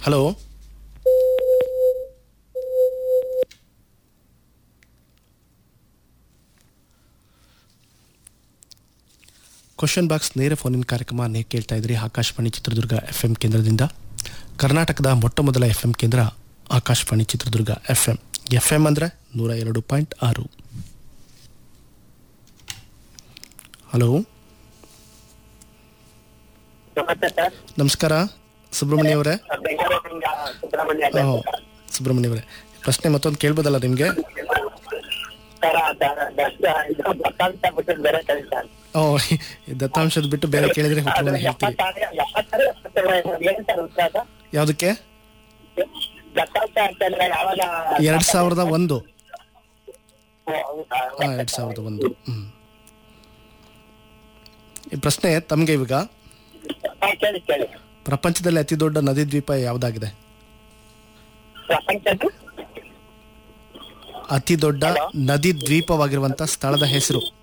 Hello question box ನೇರ ಫೋನಿನ ಕಾರ್ಯಕ್ರಮ ನೀವು ಕೇಳ್ತಾ ಇದ್ರಿ ಆಕಾಶವಾಣಿ ಚಿತ್ರದುರ್ಗ ಎಫ್ ಎಂ ಕೇಂದ್ರದಿಂದ ಕರ್ನಾಟಕದ ಮೊಟ್ಟ ಮೊದಲ ಎಫ್ ಎಂ ಕೇಂದ್ರ Akashvani Chitradurga F M F M ಅಂದರೆ ನೂರ ಎರಡು ಪಾಯಿಂಟ್ ಆರು ಹಲೋ ನಮಸ್ತೆ ಸರ್ ನಮಸ್ಕಾರ ಸುಬ್ರಹ್ಮಣ್ಯ ಅವರೇ ಬೆಂಗಳೂರಿಂದ ಸುಬ್ರಹ್ಮಣ್ಯ ಅಂತ ಓ ಸುಬ್ರಹ್ಮಣ್ಯ ಅವರೇ ಪ್ರಶ್ನೆ ಮತ್ತೊಂದು ಕೇಳ್ಬೋದಲ್ಲ ನಿಮಗೆ ಸರ್ ದ- ದ- ಇದು ದತ್ತಾಂಶ ಬಿಟ್ಟು ಬೇರೆ ಕಡೆ ಸರ್ ಓ ಈ ದತ್ತಾಂಶದ ಬಿಟ್ಟು ಬೇರೆ ಕೇಳಿದ್ರೆ ಅದು ಉತ್ತರವನ್ನು ಹೇಳ್ತೀವಿ ಎಪ್ಪತ್ತಾರು ಎಪ್ಪತ್ತಾರು ಎಪ್ಪತ್ತೇಳು ಏನು ಸರ್ ಉತ್ತರ ಅದು? ಯಾವುದಕ್ಕೆ ದತ್ತಾಂಶ ಅಂತಂದ್ರೆ ಯಾವಾಗ ಎರಡು ಸಾವಿರದ ಒಂದು ಓ, ಹೌದಾ? ಹಾಂ ಎರಡು ಸಾವಿರದ ಒಂದು ಹ್ಞೂ ಈ ಪ್ರಶ್ನೆ ತಮಗೆ ಇವಾಗ ಹಾ, ಕೇಳಿ ಕೇಳಿ ಪ್ರಪಂಚದಲ್ಲಿ ಅತಿ ದೊಡ್ಡ ನದಿ ದ್ವೀಪ ಯಾವುದಾಗಿದೆ ಪ್ರಪಂಚದ ಅತಿ ದೊಡ್ಡ ನದಿ ದ್ವೀಪವಾಗಿರುವಂಥ ಸ್ಥಳದ ಹೆಸರು